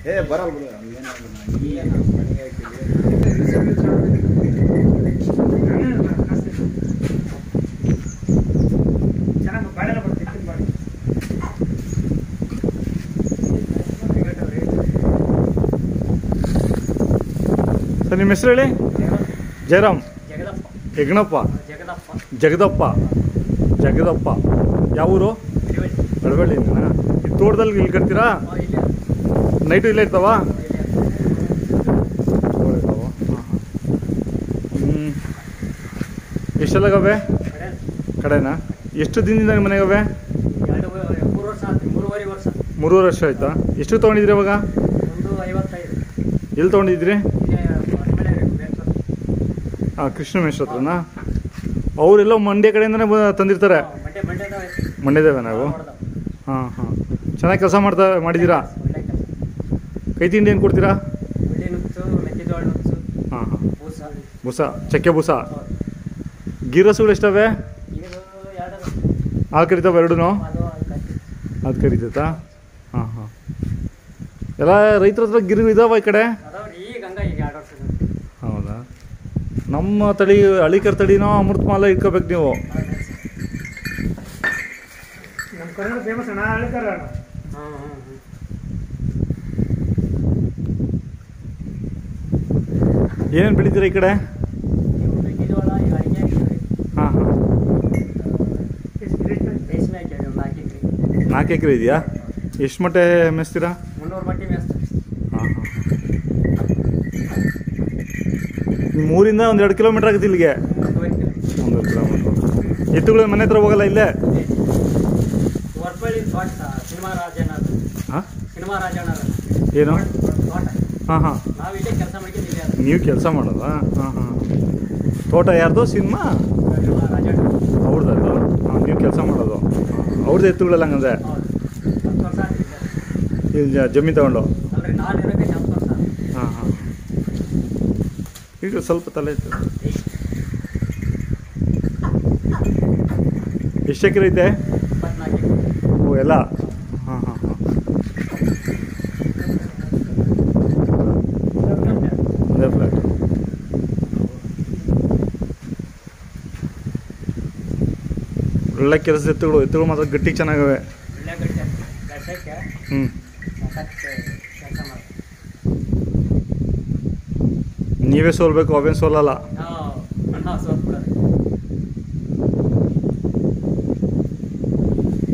ಏ ಬರಲ್ಲ ಬಿಡು ಏನಾಗಲ್ಲ ಏನು ಮನೆಗೆ ಹಾಕಿದ್ವಿ ಚೆನ್ನಾಗಿ ಬಾಳೆಲ್ಲ ಬರ್ತಿತ್ತು ಮಾಡಿ ಸರ್ ನಿಮ್ಮ ಹೆಸರು ಹೇಳಿ ಜಯರಾಮ್ ಜಗದಪ್ಪ ಯಜ್ಞಪ್ಪ ಜಗದಪ್ಪ ಜಗದಪ್ಪ ಜಗದಪ್ಪ ಯಾವ ಊರು ಅಳವಳ್ಳಿನ ಈ ತೋಟದಲ್ಲಿ ಇಲ್ಲಿ ಕಟ್ತೀರಾ ನೈಟು ಇಲ್ಲೇ ಇರ್ತಾವ ಹ್ಞೂ ಎಷ್ಟೆಲ್ಲಾಗವೆ ಕಡೆನಾ ಎಷ್ಟು ದಿನದಿಂದ ನಿಮ್ಮ ಮನೆಗವೆ ಎರಡು ಮೂರು ವರ್ಷ ಆಯ್ತು ಮೂರುವರೆ ವರ್ಷ ಮೂರುವರೆ ವರ್ಷ ಆಯ್ತಾ ಎಷ್ಟು ತೊಗೊಂಡಿದ್ರಿ ಅವಾಗ ಒಂದು ಐವತ್ತೈದು ಎಲ್ಲಿ ತೊಗೊಂಡಿದ್ರಿ ಇಲ್ಲೇ ಹೊರಗಡೆ ಬೇಕು. ಹಾಂ ಕೃಷ್ಣ ಮೇಶ್ರ ಹತ್ರನಾ ಅವರೆಲ್ಲ ಮಂಡ್ಯ ಕಡೆಯಿಂದನೇ ಬ- ತಂದಿರ್ತಾರೆ ಹಾ, ಮಂಡ್ಯ ಮಂಡ್ಯದ ಮಂಡ್ಯದೇವೆ ನಾವು ಹಾಂ ಹಾಂ ಚೆನ್ನಾಗಿ ಕೆಲಸ ಮಾಡ್ತಾ ಮಾಡಿದ್ದೀರಾ ಒಳ್ಳೆ ಕೆಲಸ ಕೈ ತಿಂಡಿ ಏನು ಕೊಡ್ತೀರಾ ಉಳ್ಳಿ ನುಚ್ಚು ಮೆಕ್ಕೆಜೋಳ ನುಚ್ಚು ಹಾಂ ಹಾಂ ಬೂಸ ಬುಸ ಚಕ್ಕೆ ಬುಸ ಹೌದು. ಗೀರಸುಗಳು ಎಷ್ಟವೆ ಇದು ಎರಡು ಹಾಲು ಕರಿತಾವೆ ಎರಡೂ ಅದು ಅದು ಕಟ್ಟಿ ಅದು ಕರಿತೈತಾ ಹಾಂ ಹಾಂ ಎಲ್ಲ ರೈತರ ಹತ್ರ ಗಿರು ಇದಾವ ಈ ಕಡೆ ಅದಾವ್ರಿ ಈಗ ಹಂಗ ಈಗ ಎರಡು ವರ್ಷ ಹೌದಾ ನಮ್ಮ ತಳಿ ಹಳಿಕರ್ ತಳಿನೋ ಅಮೃತಮಾಲ ಇಟ್ಕೋಬೇಕು ನೀವು ನಮ್ಮ ಕನ್ನಡ ಫೇಮಸ್ ಅಣ್ಣ ಹಳ್ಳಿಕರ ಹಾಂ ಹಾಂ ಹಾಂ ಏನೇನು ಬೆಳಿತೀರಾ ಈ ಕಡೆ ಇವು ಮೆಕ್ಕೆಜೋಳ ಈಗ ಅಡಿಕೆ ಹಾಕಿದ್ರಿ ಹಾಂ ಹಾಂ ರೇಷ್ಮೆ ಹಾಕಿದ್ರಿ ಒಂದು ನಾಲ್ಕು ಎಕರೆ ನಾಲ್ಕು ಎಕರೆ ಇದೆಯಾ ಎಷ್ಟು ಮಟ್ಟೆ ಮೆಸ್ತೀರಾ ಮುನ್ನೂರು ಮಟ್ಟಿ ಮೇಸ್ತೀವಿ ಹಾಂ ಹಾಂ ನಿಮ್ಮ ಊರಿಂದ ಒಂದು ಎರಡು ಕಿಲೋಮೀಟ್ರ್ ಆಗುತ್ತೆ ಇಲ್ಲಿಗೆ ಒಂದೂವರೆ ಕಿಲೋ ಒಂದು ಕಿಲೋಮೀಟ್ರ್ ಎತ್ತುಗಳು ಮನೆ ಹತ್ರ ಹೋಗಲ್ಲ ಇಲ್ಲೇ ಹೊರಬಳ್ಳಿ ತೋಟ ಸಿನಿಮಾ ರಾಜಣ್ಣರು ಹಾಂ ಸಿನಿಮಾ ರಾಜಣ್ಣರು ಏನು ತೋಟ ಹಾಂ ಹಾಂ ನಾವು ಇಲ್ಲೇ ಕೆಲಸ ಮಾಡ್ಕೊಂಡು ಇಲ್ಲೇ ಅದ ನೀವು ಕೆಲಸ ಮಾಡೋದಾ ಹಾಂ ಹಾಂ ತೋಟ ಯಾರ್ದು ಸಿನಿಮಾ ಸಿನಿಮಾ ರಾಜಣ್ಣ ಅವ್ರದ್ದು ಹಾಂ ನೀವು ಕೆಲಸ ಮಾಡೋದು ಹಾಂ ಅವ್ರದ್ದು ಎತ್ತುಗಳೆಲ್ಲ ಹಂಗಂದ್ರೆ ಹೌದು ಹತ್ತು ವರ್ಷ ಆಯ್ತು ಇಲ್ಲೇ. ಇಲ್ಲಿ ಜ- ಜಮೀನು ತಗೊಂಡು ಅಲ್ರಿ ನಾನು ಇರೋಕೆ ಹತ್ತು ವರ್ಷ ಹಾಂ ಹಾಂ ಈಗ ಸ್ವಲ್ಪ ತಲೆ ಇತ್ತು ಎಷ್ಟು ಎಕರೆ ಐತೆ ಇಪ್ಪತ್ನಾಲ್ಕು ಎಕರೆ. ಓ ಎಲ್ಲ ಹಾಂ ಹಾಂ ಹಾಂ ಅದೇ ಫ್ಲಾಟ್ ಒಳ್ಳೆ ಕೆಲಸ ಎತ್ತುಗಳು ಎತ್ತುಗಳು ಮಾತ್ರ ಗಟ್ಟಿ ಚೆನ್ನಾಗವೆ ಉಳ್ಳಾಗಡ್ಡೆ ಗಡ್ಡೆಗೆ ಹ್ಞೂ ಸಖತ್ ಕೆಲಸ ಮಾಡಿ ನೀವೇ ಸೋಲ್ಬೇಕು ಅವೇನು ಸೋಲಲ್ಲ ನಾವು ನಾವು ಸೋತ್ಬಿಡೋದು